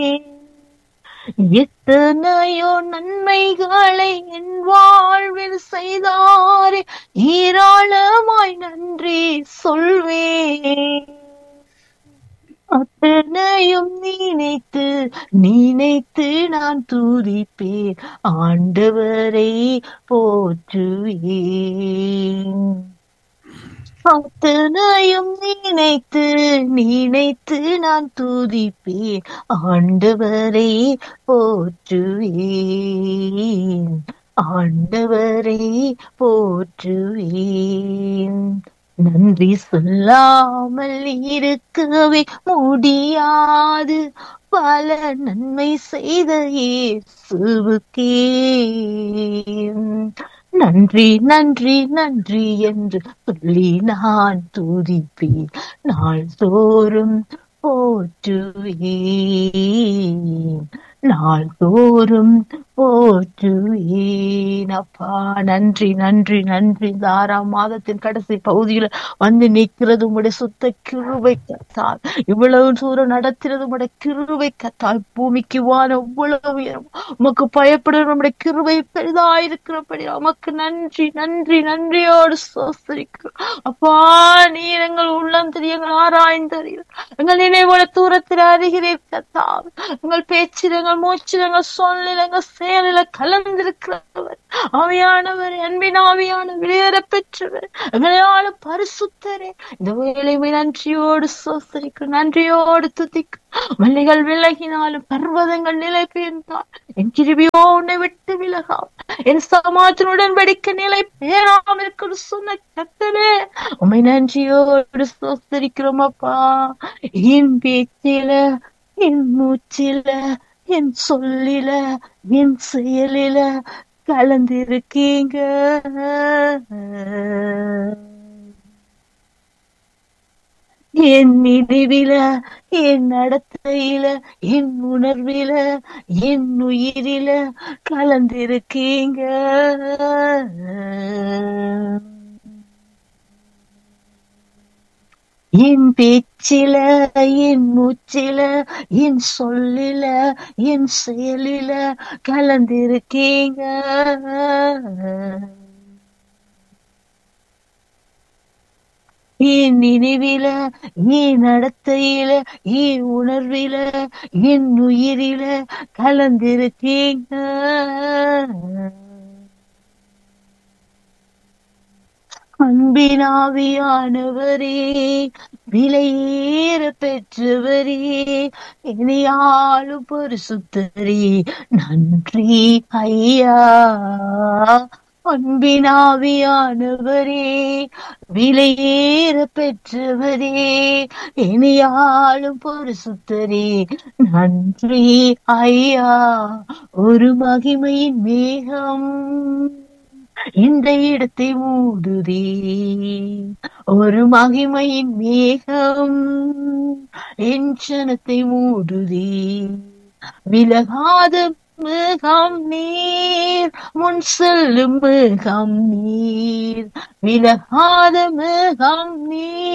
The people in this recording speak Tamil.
எத்தனையோ நன்மைகளை என் வாழ்வில் செய்தாரே ஏராளமாய் நன்றி சொல்வேன் அத்தனையும் நினைத்து நினைத்து நான் துதிப்பேன் ஆண்டவரை போற்றுவேன் அத்தனையும் நினைத்து நினைத்து நான் துதிப்பேன் ஆண்டவரை போற்றுவேன் ஆண்டவரை போற்றுவேன் நன்றி சொல்லாமல் இருக்கவே முடியாது பல நன்மை செய்த இயேசுவுக்கே நன்றி நன்றி நன்றி என்று சொல்லி நான் துதிப்பேன் நாள் தோறும் போற்றுவேன் நாள் தோறும் போற்றுவேன் அப்பா நன்றி நன்றி நன்றி இந்த ஆறாம் மாதத்தின் கடைசி பகுதியில வந்து நிற்கிறது உங்களுடைய சுத்த கிருவை கத்தால் இவ்வளவு தூரம் நடத்துறது உங்களுடைய கிருவை கத்தால் பூமிக்கு வான இவ்வளவு உயரம் உமக்கு பயப்படுற நம்முடைய கிருவை பெரிதாயிருக்கிறபடி உமக்கு நன்றி நன்றி நன்றியோடு சோசரிக்கிறோம் அப்பா நீர் எங்கள் உள்ளம் தெரிய எங்கள் ஆராய்ந்தறிய எங்கள் நினைவோட தூரத்தில் அறிகிறீர் கத்தால் எங்கள் பேச்சில் எங்கள் மூச்சில் எங்கள் சொல்லில் எங்கள் செயலில் கலந்திருக்கிறவர் ஆவியானவர் அன்பின் ஆவியான வெளியேற பெற்றவர் எங்களையால பரிசுத்தரே இந்த வேலைமை நன்றியோடு சோசரிக்கும் நன்றியோடு துதிக்கும் மல்லிகள் விலகினாலும் பர்வதங்கள் நிலை பெயர்ந்தால் என் கிருபியோ உன்னை விட்டு விலகாம் என் சமாஜனுடன் வெடிக்க நிலை பேராமல் இருக்கிற சொன்ன கத்தனே உண்மை நன்றியோடு சோசரிக்கிறோம் அப்பா என் பேச்சில என் மூச்சில என் சொல்லில என் செயலில கலந்திருக்கீங்க என் நினைவில என் நடத்தையில என் உணர்வில என் உயிரில கலந்திருக்கீங்க என் பேச்சில என் மூச்சில என் சொல்லில என் செயலில கலந்திருக்கீங்க என் நினைவில என் நடத்தையில என் உணர்வில என் உயிரில கலந்திருக்கீங்க அன்பினாவியானவரே விலையேற பெற்றவரே இனியாலும் பரிசுத்தரே நன்றி ஐயா அன்பினாவியானவரே விலையேற பெற்றவரே இனியாலும் பரிசுத்தரே நன்றி ஐயா ஒரு மகிமையின் மேகம் இந்த இடத்தை மூடுதே ஒரு மகிமையின் மேகம் என் சனத்தை மூடுதே விலகாத மேகம் நீர் முன் செல்லும் மேகம் நீர் விலகாத மேகம் நீர்